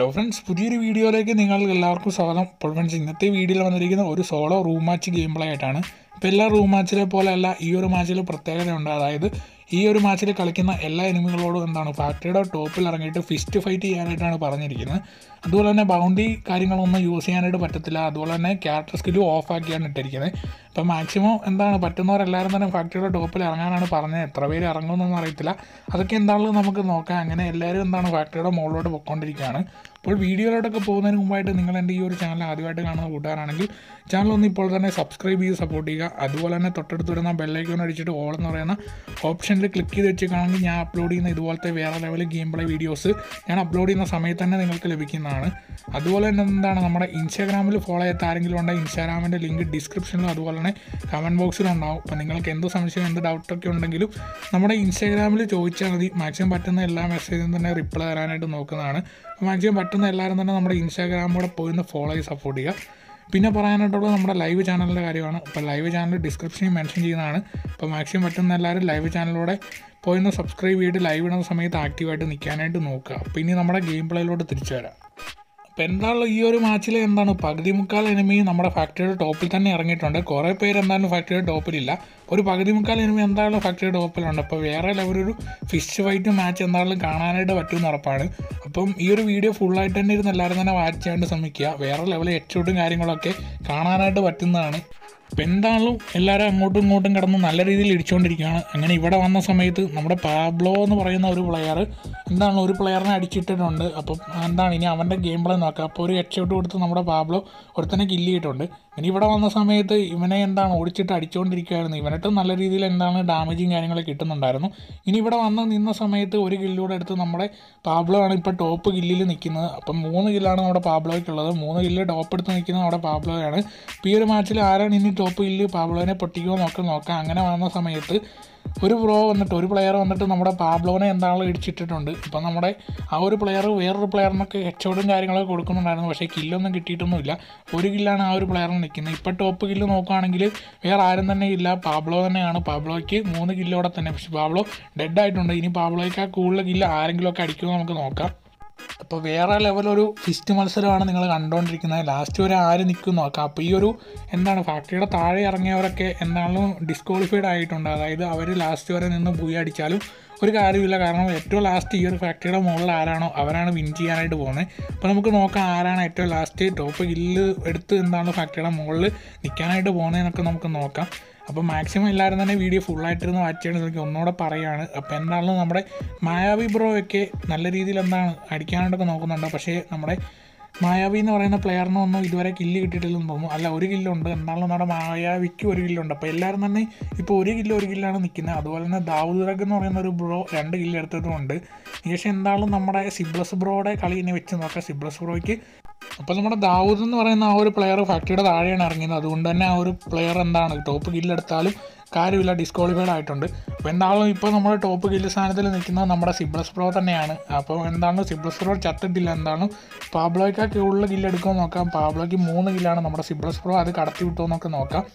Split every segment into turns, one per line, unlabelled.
hello friends പുതിയൊരു വീഡിയോയിലേക്ക് നിങ്ങൾക്ക് എല്ലാവർക്കും സ്വാഗതം അപ്പോൾ ഫ്രണ്ട്സ് ഇന്നത്തെ വീഡിയോയിൽ വന്നിരിക്കുന്ന ഒരു solo room match game play ആയിട്ടാണ് ഇപ്പോൾ എല്ലാ റൂം മാച്ചിലെ പോലെയല്ല ഈ ഒരു മാച്ചിൽ പ്രത്യേകതയുണ്ട് അതായത് ഈ ഒരു മാച്ചിൽ കളിക്കുന്ന എല്ലാ എനിമികളോടും എന്താണ് ഫാക്ടറിയുടെ ടോപ്പിൽ ഇറങ്ങിയിട്ട് ഫിസ്റ്റ് ഫൈറ്റ് ചെയ്യാനായിട്ടാണ് പറഞ്ഞിരിക്കുന്നത് അതുപോലെ തന്നെ ബൗണ്ടി കാര്യങ്ങളൊന്നും യൂസ് ചെയ്യാനായിട്ട് പറ്റത്തില്ല അതുപോലെ തന്നെ ക്യാരക്ടർ സ്കില്ലും ഓഫ് ആക്കിയാണ് ഇട്ടിരിക്കുന്നത് അപ്പോൾ മാക്സിമം എന്താണ് പറ്റുന്നവരെല്ലാവരും തന്നെ ഫാക്ടറിയുടെ ടോപ്പിൽ ഇറങ്ങാനാണ് പറഞ്ഞത് എത്ര പേര് ഇറങ്ങുമെന്നൊന്നും അറിയത്തില്ല അതൊക്കെ എന്താണെന്ന് നമുക്ക് നോക്കാം അങ്ങനെ എല്ലാവരും എന്താണ് ഫാക്ടറിയുടെ മുകളിലോട്ട് പൊയ്ക്കൊണ്ടിരിക്കുകയാണ് അപ്പോൾ വീഡിയോയിലോട്ടൊക്കെ പോകുന്നതിന് മുമ്പായിട്ട് നിങ്ങൾ എൻ്റെ ഈ ഒരു ചാനൽ ആദ്യമായിട്ട് കാണുന്ന കൂട്ടുകാരാണെങ്കിൽ ചാനൽ ഒന്ന് ഇപ്പോൾ തന്നെ സബ്സ്ക്രൈബ് ചെയ്ത് സപ്പോർട്ട് ചെയ്യുക അതുപോലെ തന്നെ തൊട്ടടുത്ത് വരുന്ന ബെല്ലൈക്കോൺ അടിച്ചിട്ട് ഓൾ എന്ന് പറയുന്ന ഓപ്ഷനിൽ ക്ലിക്ക് ചെയ്ത് വെച്ചേക്കാണെങ്കിൽ ഞാൻ അപ്ലോഡ് ചെയ്യുന്ന ഇതുപോലത്തെ വേറെ ലെവൽ ഗെയിം പ്ലേ വീഡിയോസ് ഞാൻ അപ്ലോഡ് ചെയ്യുന്ന സമയത്ത് തന്നെ നിങ്ങൾക്ക് ലഭിക്കുന്നതാണ് അതുപോലെ തന്നെ എന്താണ് നമ്മുടെ ഇൻസ്റ്റാഗ്രാമിൽ ഫോളോ ചെയ്യാത്ത ആരെങ്കിലും ഉണ്ടെങ്കിൽ ഇൻസ്റ്റാഗ്രാമിൻ്റെ ലിങ്ക് ഡിസ്ക്രിപ്ഷനിലും അതുപോലെ തന്നെ കമൻറ്റ് ബോക്സിലും ഉണ്ടാവും അപ്പോൾ നിങ്ങൾക്ക് എന്ത് സംശയം എന്ത് ഡൗട്ടൊക്കെ ഉണ്ടെങ്കിലും നമ്മുടെ ഇൻസ്റ്റാഗ്രാമിൽ ചോദിച്ചാൽ മതി മാക്സിമം പറ്റുന്ന എല്ലാ മെസ്സേജിനും തന്നെ റിപ്ലൈ തരാനായിട്ട് നോക്കുന്നതാണ് മാക്സിമം പറ്റുന്ന എല്ലാവരും തന്നെ നമ്മുടെ ഇൻസ്റ്റാഗ്രാമിലൂടെ പോയി ഒന്ന് ഫോളോ ചെയ്ത് സപ്പോർട്ട് ചെയ്യുക പിന്നെ പറയാനായിട്ടുള്ളത് നമ്മുടെ ലൈവ് ചാനലിൻ്റെ കാര്യമാണ് അപ്പോൾ ലൈവ് ചാനൽ ഡിസ്ക്രിപ്ഷനിൽ മെൻഷൻ ചെയ്യുന്നതാണ് അപ്പോൾ മാക്സിമം പറ്റുന്ന എല്ലാവരും ലൈവ് ചാനലിലൂടെ പോയി ഒന്ന് സബ്സ്ക്രൈബ് ചെയ്തിട്ട് ലൈവ് ഇടുന്ന സമയത്ത് ആക്റ്റീവായിട്ട് നിൽക്കാനായിട്ട് നോക്കുക അപ്പോൾ ഇനി നമ്മുടെ ഗെയിം പ്ലേയിലോട്ട് തിരിച്ചു വരാം അപ്പോൾ എന്താണല്ലോ ഈ ഒരു മാച്ചിൽ എന്താണ് പകുതി മുക്കാൽ എനിമി നമ്മുടെ ഫാക്ടറിയുടെ ടോപ്പിൽ തന്നെ ഇറങ്ങിയിട്ടുണ്ട് കുറേ പേര് എന്തായാലും ഫാക്ടറിയുടെ ടോപ്പിലില്ല ഒരു പകുതി മുക്കാൽ എനിമി എന്തായാലും ഫാക്ടറിയുടെ ടോപ്പിലുണ്ട് അപ്പോൾ വേറെ ലെവലൊരു ഫിഷ് ഫൈറ്റ് മാച്ച് എന്തായാലും കാണാനായിട്ട് പറ്റുമെന്ന് ഉറപ്പാണ് അപ്പം ഈ ഒരു വീഡിയോ ഫുള്ളായിട്ട് തന്നെ ഇരുന്ന് എല്ലാവരും തന്നെ വാച്ച് ചെയ്യാണ്ട് ശ്രമിക്കുക വേറെ ലെവൽ ഹെഡ്ഷോട്ടും കാര്യങ്ങളൊക്കെ കാണാനായിട്ട് പറ്റുന്നതാണ് അപ്പം എന്താണെങ്കിലും എല്ലാവരും അങ്ങോട്ടും ഇങ്ങോട്ടും കിടന്ന് നല്ല രീതിയിൽ ഇടിച്ചുകൊണ്ടിരിക്കുകയാണ് അങ്ങനെ ഇവിടെ വന്ന സമയത്ത് നമ്മുടെ പാബ്ലോ എന്ന് പറയുന്ന ഒരു പ്ലെയർ എന്താണ് ഒരു പ്ലെയറിനെ അടിച്ചിട്ടിട്ടുണ്ട് അപ്പം എന്താണ് ഇനി അവൻ്റെ ഗെയിം പ്ലേ നോക്കാം അപ്പോൾ ഒരു ഹെഡ് ഷോട്ട് കൊടുത്ത് നമ്മുടെ പാബ്ലോ ഒരുത്തനെ കില്ല് ചെയ്തിട്ടുണ്ട് ഇനി ഇവിടെ വന്ന സമയത്ത് ഇവനെ എന്താണ് ഓടിച്ചിട്ട് അടിച്ചുകൊണ്ടിരിക്കുകയായിരുന്നു ഇവനിട്ട് നല്ല രീതിയിൽ എന്താണ് ഡാമേജും കാര്യങ്ങളൊക്കെ കിട്ടുന്നുണ്ടായിരുന്നു ഇനി ഇവിടെ വന്ന് നിന്ന സമയത്ത് ഒരു കില്ലൂടെ എടുത്ത് നമ്മുടെ പാബ്ലോ ആണ് ഇപ്പോൾ ടോപ്പ് കില്ലിൽ നിൽക്കുന്നത് അപ്പം മൂന്ന് കില്ലാണ് നമ്മുടെ പാബ്ലോയ്ക്കുള്ളത് മൂന്ന് കില്ല് ടോപ്പ് എടുത്ത് നിൽക്കുന്നത് നമ്മുടെ പാബ്ലോയാണ് ഇപ്പോൾ ഈ ഒരു മാച്ചിൽ ആരാണ് ഇനി ടോപ്പ് കില്ല് പാബ്ലോനെ പൊട്ടിക്കുമോ നോക്കി നോക്കാം അങ്ങനെ വന്ന സമയത്ത് ഒരു പ്രോ വന്നിട്ട് ഒരു പ്ലെയർ വന്നിട്ട് നമ്മുടെ പാബ്ലോനെ എന്താണല്ലോ ഇടിച്ചിട്ടിട്ടുണ്ട് ഇപ്പം നമ്മുടെ ആ ഒരു പ്ലെയർ വേറൊരു പ്ലെയറിനൊക്കെ ഹെഡ്ഷോട്ടും കാര്യങ്ങളൊക്കെ കൊടുക്കുന്നുണ്ടായിരുന്നു പക്ഷേ കില്ലൊന്നും കിട്ടിയിട്ടൊന്നുമില്ല ഒരു കില്ലാണ് ആ ഒരു പ്ലെയറിന് നിൽക്കുന്നത് ഇപ്പോൾ ടോപ്പ് കില്ല് നോക്കുകയാണെങ്കിൽ വേറെ ആരും തന്നെ ഇല്ല പാബ്ലോ തന്നെയാണ് പാബ്ലോയ്ക്ക് മൂന്ന് കില്ലോടെ തന്നെ പക്ഷേ പാബ്ലോ ഡെഡ് ആയിട്ടുണ്ട് ഇനി പാബ്ലോയ്ക്ക് ആ കൂടുതൽ കില്ല് ആരെങ്കിലുമൊക്കെ അടിക്കുമോ നമുക്ക് നോക്കാം അപ്പോൾ വേറെ ലെവലൊരു ഫിസ്റ്റ് മത്സരമാണ് നിങ്ങൾ കണ്ടുകൊണ്ടിരിക്കുന്നത് ലാസ്റ്റ് വരെ ആര് നിൽക്കും നോക്കാം അപ്പോൾ ഈ ഒരു എന്താണ് ഫാക്ടറിയുടെ താഴെ ഇറങ്ങിയവരൊക്കെ എന്താണെങ്കിലും ഡിസ്ക്വാളിഫൈഡ് ആയിട്ടുണ്ട് അതായത് അവർ ലാസ്റ്റ് വരെ നിന്ന് പോയി അടിച്ചാലും ഒരു കാര്യമില്ല കാരണം ഏറ്റവും ലാസ്റ്റ് ഈ ഒരു ഫാക്ടറിയുടെ മുകളിൽ ആരാണോ അവരാണ് വിൻ ചെയ്യാനായിട്ട് പോകുന്നത് അപ്പോൾ നമുക്ക് നോക്കാം ആരാണ് ഏറ്റവും ലാസ്റ്റ് ടോപ്പ് കില്ല് എടുത്ത് എന്താണ് ഫാക്ടറിയുടെ മുകളിൽ നിൽക്കാനായിട്ട് പോകുന്നതെന്നൊക്കെ നമുക്ക് നോക്കാം അപ്പോൾ മാക്സിമം എല്ലാവരും തന്നെ വീഡിയോ ഫുള്ളായിട്ടിരുന്ന് വാച്ച് ചെയ്യാൻ ശ്രമിക്കും ഒന്നുകൂടെ പറയുകയാണ് അപ്പോൾ എന്താണെങ്കിലും നമ്മുടെ മായാവി ബ്രോ ഒക്കെ നല്ല രീതിയിൽ എന്താണ് അടിക്കാനായിട്ടൊക്കെ നോക്കുന്നുണ്ട് പക്ഷേ നമ്മുടെ മായാവി എന്ന് പറയുന്ന പ്ലെയറിന് ഒന്നും ഇതുവരെ കില്ല് കിട്ടിയിട്ടില്ലെന്ന് തോന്നുന്നു അല്ല ഒരു കില്ലുണ്ട് എന്നാലും നമ്മുടെ മായാവിക്ക് ഒരു കില്ലുണ്ട് അപ്പോൾ എല്ലാവരും തന്നെ ഇപ്പോൾ ഒരു കില്ല് ഒരു കില്ലാണ് നിൽക്കുന്നത് അതുപോലെ തന്നെ ദാവൂദ് റഗ് എന്ന് പറയുന്ന ഒരു ബ്രോ രണ്ട് കില്ല് എടുത്തിട്ടുമുണ്ട് ശേഷം എന്തായാലും നമ്മുടെ സിബ്ലസ് ബ്രോയുടെ കളി ഇനി വെച്ച് നോക്കാം സിബ്ലസ് ബ്രോയ്ക്ക് അപ്പോൾ നമ്മുടെ ദാവൂദ് എന്ന് പറയുന്ന ആ ഒരു പ്ലെയർ ഫാക്ടറിയുടെ താഴെയാണ് ഇറങ്ങിയത് അതുകൊണ്ട് തന്നെ ആ ഒരു പ്ലെയർ എന്താണ് ടോപ്പ് കില്ലെടുത്താലും കാര്യമില്ല ഡിസ്ക്വാളിഫൈഡ് ആയിട്ടുണ്ട് അപ്പോൾ എന്തായാലും ഇപ്പോൾ നമ്മൾ ടോപ്പ് കില്ല് സ്ഥാനത്തിൽ നിൽക്കുന്നത് നമ്മുടെ സിബ്ലസ് പ്രോ തന്നെയാണ് അപ്പോൾ എന്താണ് സിബ്ലസ് പ്രോ ചത്തിട്ടില്ല എന്താണ് പാബ്ലോയ്ക്കൊക്കെ ഉള്ള കില്ല് എടുക്കുമെന്ന് നോക്കാം പാബ്ലോയ്ക്ക് മൂന്ന് കില്ലാണ് നമ്മുടെ സിബ്ലസ് പ്രോ അത് കടത്തി വിട്ടുമോ എന്നൊക്കെ നോക്കാം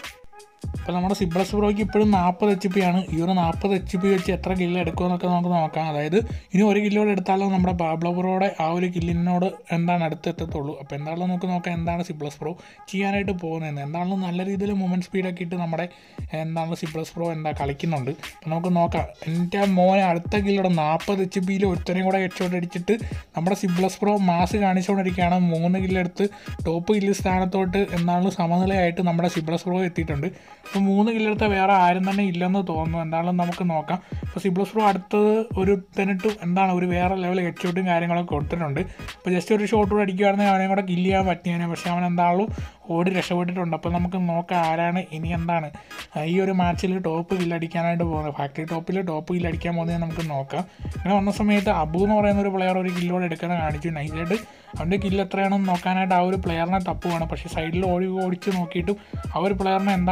അപ്പോൾ നമ്മുടെ സിബ്ലസ് പ്രോയ്ക്ക് ഇപ്പോഴും നാൽപ്പത് എച്ച് പി ആണ് ഈ ഒരു നാൽപ്പത് എച്ച് പി വെച്ച് എത്ര കില്ല് എടുക്കുമെന്നൊക്കെ നമുക്ക് നോക്കാം അതായത് ഇനി ഒരു കില്ലോട് എടുത്താലും നമ്മുടെ പാബ്ലോ പ്രോയുടെ ആ ഒരു കില്ലിനോട് എന്താണ് അടുത്തെത്തത്തുള്ളൂ അപ്പോൾ എന്താണെന്ന് നമുക്ക് നോക്കാം എന്താണ് സിബ്ലസ് പ്രോ ചെയ്യാനായിട്ട് പോകുന്നത് എന്താണെന്ന് നല്ല രീതിയിൽ മൂവ്മെൻറ്റ് സ്പീഡൊക്കെ ഇട്ട് നമ്മുടെ എന്താണ് സിബ്ലസ് പ്രോ എന്താ കളിക്കുന്നുണ്ട് അപ്പോൾ നമുക്ക് നോക്കാം എൻ്റെ മോനെ അടുത്ത കില്ലോടെ നാൽപ്പത് എച്ച് പിയിൽ ഒരുത്തനെയും കൂടെ ഹെഡ്ഷോട്ട് അടിച്ചിട്ട് നമ്മുടെ സിബ്ലസ് പ്രോ മാസ് കാണിച്ചുകൊണ്ടിരിക്കുകയാണ് മൂന്ന് കില്ലെടുത്ത് ടോപ്പ് കില്ല് സ്ഥാനത്തോട്ട് എന്താണ് സമനിലയായിട്ട് നമ്മുടെ സിബ്ലസ് പ്രോ എത്തിയിട്ടുണ്ട് അപ്പോൾ മൂന്ന് കില്ലെടുത്ത വേറെ ആരും തന്നെ ഇല്ലെന്ന് തോന്നുന്നു എന്താണെന്ന് നമുക്ക് നോക്കാം അപ്പോൾ സിബ്ലസ് പ്രോ അടുത്തത് ഒരു തെനിട്ട് എന്താണ് ഒരു വേറെ ലെവൽ ഹെഡ്ഷോട്ടും കാര്യങ്ങളൊക്കെ കൊടുത്തിട്ടുണ്ട് അപ്പോൾ ജസ്റ്റ് ഒരു ഷോട്ട് കൂടെ അടിക്കുകയാണെങ്കിൽ അവനെ കൂടെ കില്ല് ചെയ്യാൻ പറ്റിയേനെ പക്ഷേ അവൻ എന്താണല്ലോ ഓടി രക്ഷപ്പെട്ടിട്ടുണ്ട് അപ്പോൾ നമുക്ക് നോക്കാം ആരാണ് ഇനി എന്താണ് ഈ ഒരു മാച്ചിൽ ടോപ്പ് കില്ലടിക്കാനായിട്ട് പോകുന്നത് ഫാക്ടറി ടോപ്പിൽ ടോപ്പ് കില്ലടിക്കാൻ പോകുന്നത് നമുക്ക് നോക്കാം അങ്ങനെ വന്ന സമയത്ത് അബു എന്ന് പറയുന്ന ഒരു പ്ലെയർ ഒരു കില്ലോടെ എടുക്കാൻ കാണിച്ചു നൈസായിട്ട് അവൻ്റെ കില്ല് എത്രയാണെന്ന് നോക്കാനായിട്ട് ആ ഒരു പ്ലെയറിനെ തപ്പുവാണ് പക്ഷേ സൈഡിൽ ഓടി ഓടിച്ച് നോക്കിയിട്ടും ആ ഒരു പ്ലെയറിനെ എന്താണെങ്കിലും കണ്ടില്ല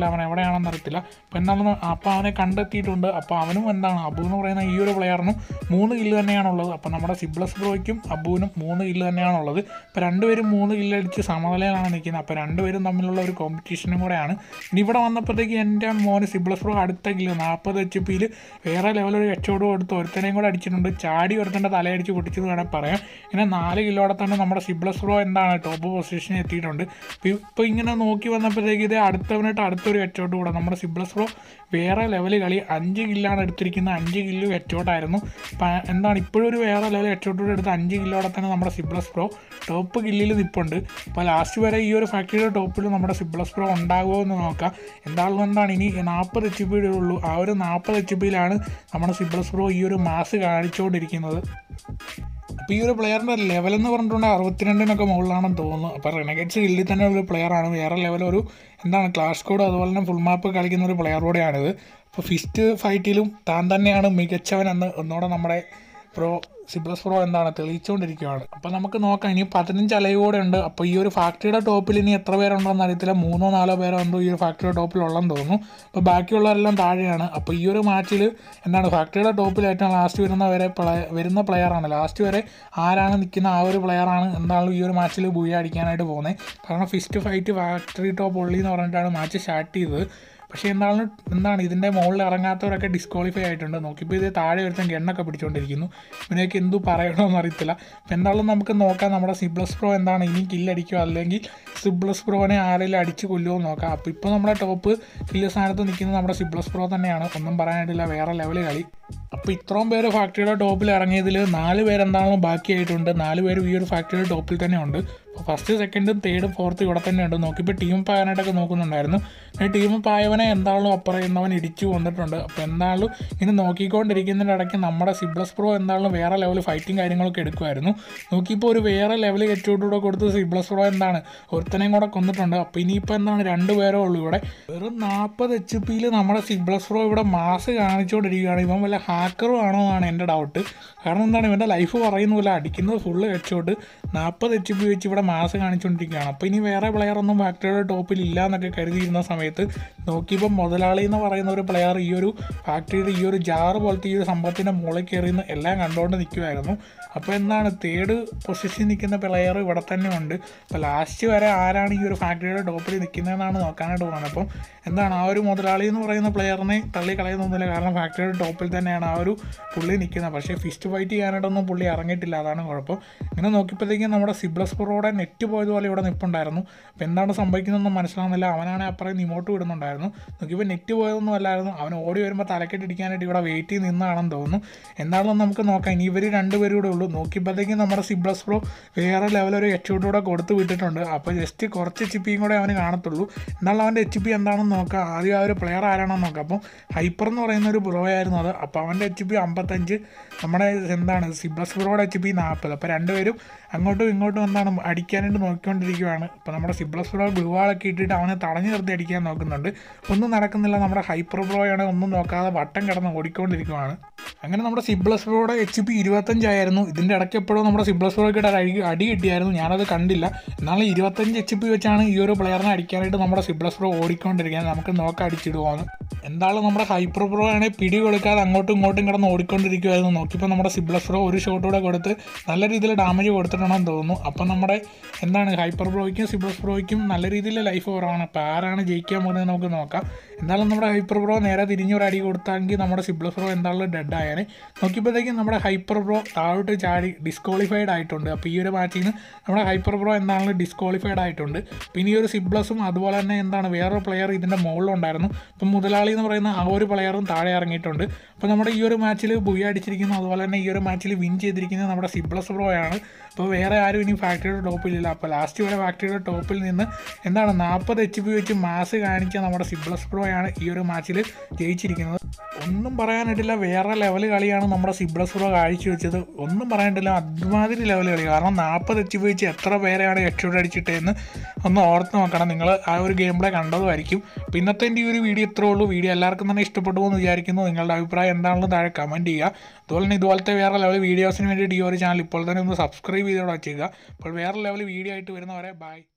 കാണുന്നില്ല അവൻ എവിടെയാണെന്ന് അറിയത്തില്ല അപ്പോൾ എന്താണെന്ന് അപ്പോൾ അവനെ കണ്ടെത്തിയിട്ടുണ്ട് അപ്പോൾ അവനും എന്താണ് അബു എന്ന് പറയുന്ന ഈ ഒരു പ്ലെയറിനും മൂന്ന് കില്ല് തന്നെയാണുള്ളത് അപ്പോൾ നമ്മുടെ സിബ്ലസ് ബ്രോയ്ക്കും അബുവിനും മൂന്ന് കില്ല് തന്നെയാണുള്ളത് ഇപ്പോൾ രണ്ടുപേരും മൂന്ന് കില്ലടിച്ച് സമനിലയിലാണ് നിൽക്കുന്നത് അപ്പോൾ രണ്ടുപേരും തമ്മിലുള്ള ഒരു കോമ്പറ്റീഷനും കൂടെയാണ് ഇനി ഇവിടെ വന്നപ്പോഴത്തേക്ക് എൻ്റെ മോന് സിബ്ലസ് ബ്രോ അടുത്ത കില്ല് നാൽപ്പത് എച്ച് പിയിൽ വേറെ ലെവലൊരു എച്ചോട് കൊടുത്ത് ഒരുത്തനെയും കൂടെ അടിച്ചിട്ടുണ്ട് ചാടി ഒരുത്തൻ്റെ തലയടിച്ച് പൊട്ടിച്ചെന്ന് വേണമെങ്കിൽ പറയാം ഇങ്ങനെ നാല് കിലോടെ തന്നെ നമ്മുടെ സിബ്ലസ് ബ്രോ എന്താണ് ടോപ്പ് പൊസിഷനിൽ എത്തിയിട്ടുണ്ട് ഇപ്പോൾ ഇങ്ങനെ നോക്കി വന്നപ്പോഴത്തേക്ക് ഇത് അടുത്തവനായിട്ട് അടുത്തൊരു എച്ചോട്ട് കൂടെ നമ്മുടെ സിബ്ലസ് ബ്രോ വേറെ ലെവൽ കളി അഞ്ച് കില്ലാണ് എടുത്തിരിക്കുന്നത് അഞ്ച് കില്ലും എച്ചോട്ടായിരുന്നു അപ്പം എന്താണ് ഇപ്പോഴും ഒരു വേറെ ലെവൽ എച്ചോട്ടൂടെ എടുത്ത് അഞ്ച് കില്ലോടെ തന്നെ നമ്മുടെ സിബ്ലസ് പ്രോ ടോപ്പ് കില്ലിൽ നിൽപ്പുണ്ട് അപ്പോൾ ലാസ്റ്റ് വരെ ഈ ഒരു ഫാക്ടറിയുടെ ടോപ്പിൽ നമ്മുടെ സിബ്ലസ് പ്രോ ഉണ്ടാകുമോ എന്ന് നോക്കാം എന്താണെന്ന് എന്താണ് ഇനി നാൽപ്പത് എച്ച് പിയുടെ ഉള്ളൂ ആ ഒരു നാൽപ്പത് എച്ച് പിയിലാണ് നമ്മുടെ സിബ്ലസ് പ്രോ ഈ ഒരു മാസ് കാണിച്ചുകൊണ്ടിരിക്കുന്നത് അപ്പോൾ ഈ ഒരു പ്ലെയറിൻ്റെ ലെവൽ എന്ന് പറഞ്ഞിട്ടുണ്ടെങ്കിൽ അറുപത്തിരണ്ടിനൊക്കെ മുകളിലാണെന്ന് തോന്നുന്നു അപ്പോൾ റെനഗറ്റ്സ് ഗില്ലിൽ തന്നെ ഒരു പ്ലെയറാണ് വേറെ ലെവൽ ഒരു എന്താണ് ക്ലാഷ് കോഡ് അതുപോലെ തന്നെ ഫുൾ മാപ്പ് കളിക്കുന്ന ഒരു പ്ലെയർ കൂടെയാണിത് അപ്പോൾ ഫിസ്റ്റ് ഫൈറ്റിലും താൻ തന്നെയാണ് മികച്ചവൻ എന്ന് ഒന്നുകൂടെ നമ്മുടെ പ്രോ സിബ്ലസ് പ്രോ എന്താണ് തെളിയിച്ചുകൊണ്ടിരിക്കുകയാണ് അപ്പോൾ നമുക്ക് നോക്കാം ഇനി പതിനഞ്ച് അലവ് കൂടെ ഉണ്ട് അപ്പോൾ ഈ ഒരു ഫാക്ടറിയുടെ ടോപ്പിൽ ഇനി എത്ര പേരുണ്ടോയെന്ന് അറിയത്തില്ല മൂന്നോ നാലോ പേരോ എന്തോ ഈ ഒരു ഫാക്ടറിയുടെ ടോപ്പിലുള്ളതെന്ന് തോന്നുന്നു അപ്പോൾ ബാക്കിയുള്ളവരെല്ലാം താഴെയാണ് അപ്പോൾ ഈ ഒരു മാച്ചിൽ എന്താണ് ഫാക്ടറിയുടെ ടോപ്പിൽ ഏറ്റവും ലാസ്റ്റ് വരുന്ന വരെ പ്ലേ- വരുന്ന പ്ലെയറാണ് ലാസ്റ്റ് വരെ ആരാണ് നിൽക്കുന്ന ആ ഒരു പ്ലെയറാണ് എന്താണ് ഈ ഒരു മാച്ചിൽ ബുയ അടിക്കാനായിട്ട് പോകുന്നത് കാരണം ഫിസ്റ്റ് ഫൈറ്റ് ഫാക്ടറി ടോപ്പ് ഉള്ളി എന്ന് പറഞ്ഞിട്ടാണ് മാച്ച് സ്റ്റാർട്ട് ചെയ്തത് പക്ഷേ എന്താണ് എന്താണ് ഇതിൻ്റെ മുകളിൽ ഇറങ്ങാത്തവരൊക്കെ ഡിസ്ക്വാളിഫൈ ആയിട്ടുണ്ട് നോക്കിയപ്പോൾ ഇത് താഴെ ഒരുത്തൻ ഗണ്ണൊക്കെ പിടിച്ചുകൊണ്ടിരിക്കുന്നു ഇവനെയൊക്കെ എന്തു പറയണമെന്ന് അറിയത്തില്ല അപ്പോൾ എന്തായാലും നമുക്ക് നോക്കാം നമ്മുടെ സിബ്ലസ് പ്രോ എന്താണ് ഇനി കില്ലടിക്കുമോ അല്ലെങ്കിൽ സിബ്ലസ് പ്രോനെ ആരെങ്കിലും അടിച്ച് കൊല്ലുമോ എന്ന് നോക്കാം അപ്പോൾ ഇപ്പോൾ നമ്മുടെ ടോപ്പ് കില്ല് സ്ഥാനത്ത് നിൽക്കുന്നത് നമ്മുടെ സിബ്ലസ് പ്രോ തന്നെയാണ് ഒന്നും പറയാനായിട്ടില്ല വേറെ ലെവൽ കളി അപ്പോൾ ഇത്രയും പേര് ഫാക്ടറിയുടെ ടോപ്പിൽ ഇറങ്ങിയതിൽ നാല് പേരെന്താണെങ്കിലും ബാക്കിയായിട്ടുണ്ട് നാല് പേരും ഈ ഒരു ഫാക്ടറിയുടെ ടോപ്പിൽ തന്നെ ഉണ്ട് അപ്പോൾ ഫസ്റ്റ് സെക്കൻഡും തേർഡും ഫോർത്തും ഇവിടെ തന്നെ ഉണ്ട് നോക്കിയപ്പോൾ ടീം പാകാനായിട്ടൊക്കെ നോക്കുന്നുണ്ടായിരുന്നു ഈ ടീം പായവനെ എന്താണല്ലോ അപ്പുറയുന്നവൻ ഇടിച്ചു വന്നിട്ടുണ്ട് അപ്പോൾ എന്താണല്ലോ ഇങ്ങനെ നോക്കിക്കൊണ്ടിരിക്കുന്നതിൻ്റെ ഇടയ്ക്ക് നമ്മുടെ സിബ്ലസ് പ്രോ എന്താണല്ലോ വേറെ ലെവൽ ഫൈറ്റിംഗ് കാര്യങ്ങളൊക്കെ എടുക്കുമായിരുന്നു നോക്കിയപ്പോൾ ഒരു വേറെ ലെവൽ കെട്ടുകൂടെ കൊടുത്ത് സിബ്ലസ് പ്രോ എന്താണ് ഒരുത്തനെയും കൂടെ കൊന്നിട്ടുണ്ട് അപ്പോൾ ഇനിയിപ്പോൾ എന്താണ് രണ്ട് പേരേ ഉള്ളൂ ഇവിടെ വെറും നാൽപ്പത് എച്ച് പിയിൽ നമ്മുടെ സിബ്ലസ് പ്രോ ഇവിടെ മാസ് കാണിച്ചുകൊണ്ടിരിക്കുകയാണ് ഇവൻ വല്ല ഹാക്കറും ആണോ എന്നാണ് എൻ്റെ ഡൗട്ട് കാരണം എന്താണ് ഇവൻ്റെ ലൈഫ് പറയുന്നില്ല അടിക്കുന്നത് ഫുള്ള് വെച്ചോട്ട് നാൽപ്പത് എച്ച് പി വെച്ച് ഇവിടെ മാസ് കാണിച്ചുകൊണ്ടിരിക്കുകയാണ് അപ്പോൾ ഇനി വേറെ പ്ലെയർ ഒന്നും ഫാക്ടറിയുടെ ടോപ്പിൽ ഇല്ല എന്നൊക്കെ കരുതിയിരുന്ന സമയത്ത് നോക്കിയപ്പോൾ മുതലാളി എന്ന് പറയുന്ന ഒരു പ്ലെയർ ഈ ഒരു ഫാക്ടറിയുടെ ഈ ഒരു ജാറ് പോലത്തെ ഈ ഒരു സംഭവത്തിൻ്റെ മുകളിൽ കയറിയുന്ന എല്ലാം കണ്ടുകൊണ്ട് നിൽക്കുമായിരുന്നു അപ്പോൾ എന്താണ് തേർഡ് പൊസിഷൻ നിൽക്കുന്ന പ്ലെയർ ഇവിടെ തന്നെ ഉണ്ട് അപ്പോൾ ലാസ്റ്റ് വരെ ആരാണ് ഈ ഒരു ഫാക്ടറിയുടെ ടോപ്പിൽ നിൽക്കുന്നതെന്നാണ് നോക്കാനായിട്ട് പോകുന്നത് അപ്പം എന്താണ് ആ ഒരു മുതലാളി എന്ന് പറയുന്ന പ്ലെയറിനെ തള്ളി കളയുന്നൊന്നുമില്ല കാരണം ഫാക്ടറിയുടെ ടോപ്പിൽ തന്നെയാണ് ആ ഒരു പുള്ളി നിൽക്കുന്നത് പക്ഷേ ഫിസ്റ്റ് ഫൈറ്റ് ചെയ്യാനായിട്ടൊന്നും പുള്ളി ഇറങ്ങിയിട്ടില്ല അതാണ് കുഴപ്പം ഇങ്ങനെ നോക്കിയപ്പോഴത്തേക്കും നമ്മുടെ സിബ്ലസ് പ്രൊയുടെ നെറ്റ് പോയതുപോലെ ഇവിടെ നിൽപ്പുണ്ടായിരുന്നു അപ്പോൾ എന്താണ് സംഭവിക്കുന്നതെന്ന് മനസ്സിലാവുന്നില്ല അവനാണ് അപ്പുറം ഇമോട്ട് വിടുന്നുണ്ടായിരുന്നു നോക്കിയപ്പോൾ നെറ്റ് പോയതൊന്നും അല്ലായിരുന്നു അവൻ ഓടി വരുമ്പോൾ തലക്കെട്ടിടിക്കാനായിട്ട് ഇവിടെ വെയിറ്റ് ചെയ്ത് നിന്നാണെന്ന് തോന്നുന്നു എന്താണെന്ന് നമുക്ക് നോക്കാം ഇനി ഇവർ രണ്ടുപേരും കൂടെ ഉള്ളൂ നോക്കിയപ്പോഴത്തേക്കും നമ്മുടെ സിബ്ലസ് പ്രോ വേറെ ലെവൽ ഒരു എച്ച് കൂടെ കൊടുത്ത് വിട്ടിട്ടുണ്ട് അപ്പോൾ ജസ്റ്റ് കുറച്ച് എച്ച് പിയും കൂടെ അവന് കാണത്തുള്ളൂ എന്നാൽ അവൻ്റെ എച്ച് പി എന്താണെന്ന് നോക്കാം ആദ്യം ആ ഒരു പ്ലെയർ ആരാണെന്ന് നോക്കാം അപ്പം ഹൈപ്പർ എന്ന് പറയുന്ന ഒരു ബ്രോ ആയിരുന്നു അത് അപ്പോൾ അവൻ്റെ എച്ച് പി അമ്പത്തഞ്ച് നമ്മുടെ എന്താണ് സിബ്ലസ് ബ്രോയുടെ എച്ച് പി നാൽപ്പത് അപ്പോൾ രണ്ടുപേരും അങ്ങോട്ടും ഇങ്ങോട്ടും എന്താണ് അടിക്കാനായിട്ട് നോക്കിക്കൊണ്ടിരിക്കുകയാണ് ഇപ്പോൾ നമ്മുടെ സിബ്ലസ് ബ്രോ ഗ്ലൂവാളൊക്കെ ഇട്ടിട്ട് അവനെ തടഞ്ഞു നിർത്തി അടിക്കാൻ നോക്കുന്നുണ്ട് ഒന്നും നടക്കുന്നില്ല നമ്മുടെ ഹൈപ്പർ ബ്രോയാണ് ഒന്നും നോക്കാതെ വട്ടം കിടന്ന് ഓടിക്കൊണ്ടിരിക്കുകയാണ് അങ്ങനെ നമ്മുടെ സിബ്ലസ് ബ്രോയുടെ എച്ച് പി ഇരുപത്തഞ്ചായിരുന്നു ഇതിൻ്റെ ഇടയ്ക്ക് എപ്പോഴും നമ്മുടെ സിബ്ലസ് ബ്രോയ്ക്ക് അടി അടി കിട്ടിയായിരുന്നു ഞാനത് കണ്ടില്ല എന്നാലും ഇരുപത്തഞ്ച് എച്ച് പി വെച്ചാണ് ഈ ഒരു പ്ലെയറിനെ അടിക്കാനായിട്ട് നമ്മുടെ സിബ്ലസ് ബ്രോ ഓടിക്കൊണ്ടിരിക്കുന്നത് നമുക്ക് നോക്കാം അടിച്ചിടുവാന്ന് എന്തായാലും നമ്മുടെ ഹൈപ്പർ ബ്രോ ആണെങ്കിൽ പിടി കൊടുക്കാതെ അങ്ങോട്ടും ഇങ്ങോട്ടും കിടന്ന് ഓടിക്കൊണ്ടിരിക്കുമായിരുന്നു നോക്കിയപ്പോൾ നമ്മുടെ സിബ്ലസ് ബ്രോ ഒരു ഷോട്ട് കൂടെ കൊടുത്ത് നല്ല രീതിയിൽ ഡാമേജ് കൊടുത്തിട്ടുണ്ടെന്ന് തോന്നുന്നു അപ്പം നമ്മുടെ എന്താണ് ഹൈപ്പർ ബ്രോയ്ക്കും സിബ്ലസ് ബ്രോയ്ക്കും നല്ല രീതിയിൽ ലൈഫ് കുറവാണ് അപ്പോൾ ആരാണ് ജയിക്കാൻ പോകുന്നത് നമുക്ക് നോക്കാം എന്തായാലും നമ്മുടെ ഹൈപ്പർ ബ്രോ നേരെ തിരിഞ്ഞൊരു അടി കൊടുത്താണെങ്കിൽ നമ്മുടെ സിബ്ലസ് ബ്രോ എന്തായാലും ഡെഡ് ആയാൽ നോക്കിയപ്പോഴത്തേക്കും നമ്മുടെ ഹൈപ്പർ ബ്രോ താഴോട്ട് ചാടി ഡിസ്ക്വാളിഫൈഡ് ആയിട്ടുണ്ട് അപ്പോൾ ഈ ഒരു മാച്ചിൽ നിന്ന് നമ്മുടെ ഹൈപ്പർ ബ്രോ എന്താണെങ്കിലും ഡിസ്ക്വാളിഫൈഡ് ആയിട്ടുണ്ട് പിന്നെ ഈ ഒരു സിബ്ലസും അതുപോലെ തന്നെ എന്താണ് വേറൊരു പ്ലെയർ ഇതിൻ്റെ മുകളിലുണ്ടായിരുന്നു അപ്പം മുതലാളി എന്ന് പറയുന്ന ആ ഒരു പ്ലെയറും താഴെ ഇറങ്ങിയിട്ടുണ്ട് അപ്പോൾ നമ്മുടെ ഈ ഒരു മാച്ചിൽ ബുയ അടിച്ചിരിക്കുന്നു അതുപോലെ തന്നെ ഈ ഒരു മാച്ചിൽ വിൻ ചെയ്തിരിക്കുന്നത് നമ്മുടെ സിബ്ലസ് ബ്രോ ആണ് അപ്പോൾ വേറെ ആരും ഇനി ഫാക്ടറിയുടെ ടോപ്പിലില്ല അപ്പോൾ ലാസ്റ്റ് വരെ ഫാക്ടറിയുടെ ടോപ്പിൽ നിന്ന് എന്താണ് നാൽപ്പത് എച്ച് പി വെച്ച് മാസ് കാണിച്ച നമ്മുടെ സിബ്ലസ് ബ്രോയാണ് ഈ ഒരു മാച്ചിൽ ജയിച്ചിരിക്കുന്നത് ഒന്നും പറയാനായിട്ടില്ല വേറെ ലെവൽ കളിയാണ് നമ്മുടെ സിബ്ലസ് ബ്രോ കാഴ്ചവെച്ചത് ഒന്നും പറയാനായിട്ടില്ല അതുമാതിരി ലെവൽ കളി കാരണം നാൽപ്പത് എച്ച് പി വെച്ച് എത്ര പേരെയാണ് ഹെഡ്ഷോട്ട് അടിച്ചിട്ടതെന്ന് ഒന്ന് ഓർത്ത് നോക്കണം നിങ്ങൾ ആ ഒരു ഗെയിം പ്ലേ കണ്ടതുമായിരിക്കും അപ്പോൾ ഇന്നത്തെ എൻ്റെ ഈ ഒരു വീഡിയോ ഇത്രേ ഉള്ളൂ വീഡിയോ എല്ലാവർക്കും തന്നെ ഇഷ്ടപ്പെട്ടു എന്ന് വിചാരിക്കുന്നു നിങ്ങളുടെ അഭിപ്രായം എന്താണെന്ന് താഴെ കമൻറ്റ് ചെയ്യുക അതുപോലെ തന്നെ ഇതുപോലത്തെ വേറെ ലെവൽ വീഡിയോസിന് വേണ്ടിയിട്ട് ഈ ഒരു ചാനൽ ഇപ്പോൾ തന്നെ ഒന്ന് സബ്സ്ക്രൈബ് ചെയ്തോടെ വെച്ചേക്കുക അപ്പോൾ വേറെ ലെവൽ വീഡിയോ ആയിട്ട് വരുന്നവരെ ബൈ